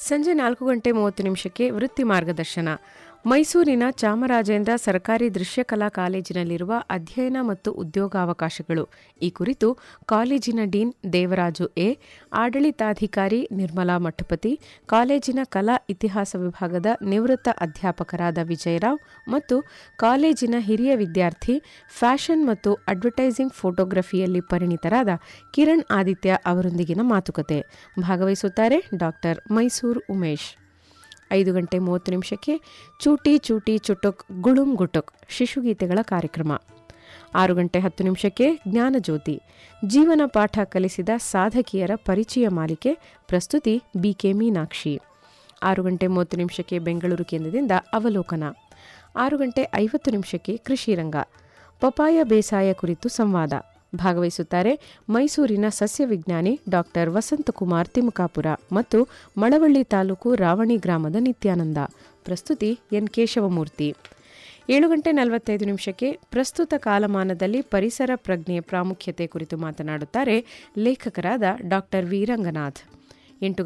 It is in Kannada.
ಸಂಜೆ ನಾಲ್ಕು ಗಂಟೆ ಮೂವತ್ತು ನಿಮಿಷಕ್ಕೆ ವೃತ್ತಿ ಮಾರ್ಗದರ್ಶನ ಮೈಸೂರಿನ ಚಾಮರಾಜೇಂದ್ರ ಸರ್ಕಾರಿ ದೃಶ್ಯಕಲಾ ಕಾಲೇಜಿನಲ್ಲಿರುವ ಅಧ್ಯಯನ ಮತ್ತು ಉದ್ಯೋಗಾವಕಾಶಗಳು ಈ ಕುರಿತು ಕಾಲೇಜಿನ ಡೀನ್ ದೇವರಾಜು ಎ ಆಡಳಿತಾಧಿಕಾರಿ ನಿರ್ಮಲಾ ಮಠಪತಿ ಕಾಲೇಜಿನ ಕಲಾ ಇತಿಹಾಸ ವಿಭಾಗದ ನಿವೃತ್ತ ಅಧ್ಯಾಪಕರಾದ ವಿಜಯರಾವ್ ಮತ್ತು ಕಾಲೇಜಿನ ಹಿರಿಯ ವಿದ್ಯಾರ್ಥಿ ಫ್ಯಾಷನ್ ಮತ್ತು ಅಡ್ವರ್ಟೈಸಿಂಗ್ ಫೋಟೋಗ್ರಫಿಯಲ್ಲಿ ಪರಿಣಿತರಾದ ಕಿರಣ್ ಆದಿತ್ಯ ಅವರೊಂದಿಗಿನ ಮಾತುಕತೆ ಭಾಗವಹಿಸುತ್ತಾರೆ ಡಾಕ್ಟರ್ ಮೈಸೂರು ಉಮೇಶ್ ಐದು ಗಂಟೆ ಮೂವತ್ತು ನಿಮಿಷಕ್ಕೆ ಚೂಟಿ ಚೂಟಿ ಚುಟುಕ್ ಗುಳುಂ ಗುಟುಕ್ ಶಿಶುಗೀತೆಗಳ ಕಾರ್ಯಕ್ರಮ ಆರು ಗಂಟೆ ಹತ್ತು ನಿಮಿಷಕ್ಕೆ ಜ್ಞಾನಜ್ಯೋತಿ ಜೀವನ ಪಾಠ ಕಲಿಸಿದ ಸಾಧಕಿಯರ ಪರಿಚಯ ಮಾಲಿಕೆ ಪ್ರಸ್ತುತಿ ಬಿಕೆ ಮೀನಾಕ್ಷಿ ಆರು ಗಂಟೆ ಮೂವತ್ತು ನಿಮಿಷಕ್ಕೆ ಬೆಂಗಳೂರು ಕೇಂದ್ರದಿಂದ ಅವಲೋಕನ ಆರು ಗಂಟೆ ಐವತ್ತು ನಿಮಿಷಕ್ಕೆ ಕೃಷಿ ರಂಗ ಪಪಾಯ ಬೇಸಾಯ ಕುರಿತು ಸಂವಾದ ಭಾಗವಹಿಸುತ್ತಾರೆ ಮೈಸೂರಿನ ಸಸ್ಯ ವಿಜ್ಞಾನಿ ಡಾಕ್ಟರ್ ವಸಂತಕುಮಾರ್ ತಿಮಕಾಪುರ ಮತ್ತು ಮಳವಳ್ಳಿ ತಾಲೂಕು ರಾವಣಿ ಗ್ರಾಮದ ನಿತ್ಯಾನಂದ ಪ್ರಸ್ತುತಿ ಎನ್ ಕೇಶವಮೂರ್ತಿ ಏಳು ಗಂಟೆ ನಲವತ್ತೈದು ನಿಮಿಷಕ್ಕೆ ಪ್ರಸ್ತುತ ಕಾಲಮಾನದಲ್ಲಿ ಪರಿಸರ ಪ್ರಜ್ಞೆಯ ಪ್ರಾಮುಖ್ಯತೆ ಕುರಿತು ಮಾತನಾಡುತ್ತಾರೆ ಲೇಖಕರಾದ ಡಾಕ್ಟರ್ ವಿ ರಂಗನಾಥ್ ಎಂಟು